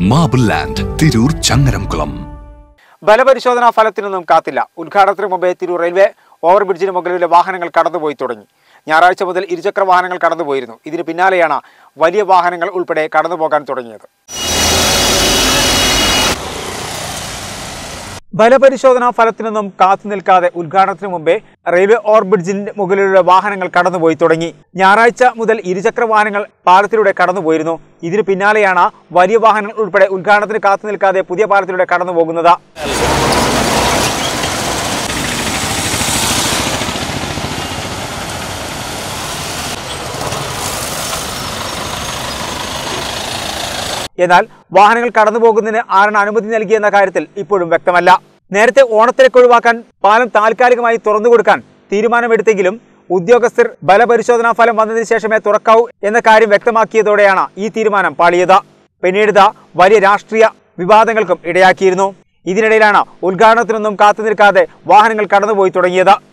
marble land Tirur Changaramkulam ബലപരിശോധനാ ഫലത്തിനൊന്നും കാത്തില്ല ഉദ്ഘാടനത്തിന് മുമ്പേ തിരൂർ റെയിൽവേ ഓവർബ്രിഡ്ജിന് മുകളിലെ വാഹനങ്ങൾ കടന്നുപോയി തുടങ്ങി ഞായറാഴ്ച മുതൽ ഇരുചക്ര വാഹനങ്ങൾ കടന്നുപോയിരുന്നു ഇതിന് പിന്നാലെയാണ് വലിയ വാഹനങ്ങൾ ഉൾപ്പെടെ കടന്നുപോകാൻ തുടങ്ങിയത് ബലപരിശോധനാ ഫലത്തിനൊന്നും കാത്തു നിൽക്കാതെ ഉദ്ഘാടനത്തിന് മുമ്പേ റെയിൽവേ ഓവർബ്രിഡ്ജിന് മുകളിലുള്ള വാഹനങ്ങൾ കടന്നുപോയി തുടങ്ങി ഞായറാഴ്ച മുതൽ ഇരുചക്ര വാഹനങ്ങൾ പാലത്തിലൂടെ കടന്നുപോയിരുന്നു ഇതിന് പിന്നാലെയാണ് വലിയ വാഹനങ്ങൾ ഉൾപ്പെടെ ഉദ്ഘാടനത്തിന് കാത്തു നിൽക്കാതെ പുതിയ പാലത്തിലൂടെ കടന്നുപോകുന്നത് എന്നാൽ വാഹനങ്ങൾ കടന്നുപോകുന്നതിന് ആരാണ് അനുമതി നൽകിയെന്ന കാര്യത്തിൽ ഇപ്പോഴും വ്യക്തമല്ല നേരത്തെ ഓണത്തിരക്ക് ഒഴിവാക്കാൻ പാലം താൽക്കാലികമായി തുറന്നു കൊടുക്കാൻ തീരുമാനമെടുത്തെങ്കിലും ഉദ്യോഗസ്ഥർ ബലപരിശോധനാ ഫലം വന്നതിന് ശേഷമേ തുറക്കാവൂ എന്ന കാര്യം വ്യക്തമാക്കിയതോടെയാണ് ഈ തീരുമാനം പാളിയത് പിന്നീട് ഇത് വലിയ രാഷ്ട്രീയ വിവാദങ്ങൾക്കും ഇടയാക്കിയിരുന്നു ഇതിനിടയിലാണ് ഉദ്ഘാടനത്തിനൊന്നും കാത്തു നിൽക്കാതെ വാഹനങ്ങൾ കടന്നുപോയി തുടങ്ങിയത്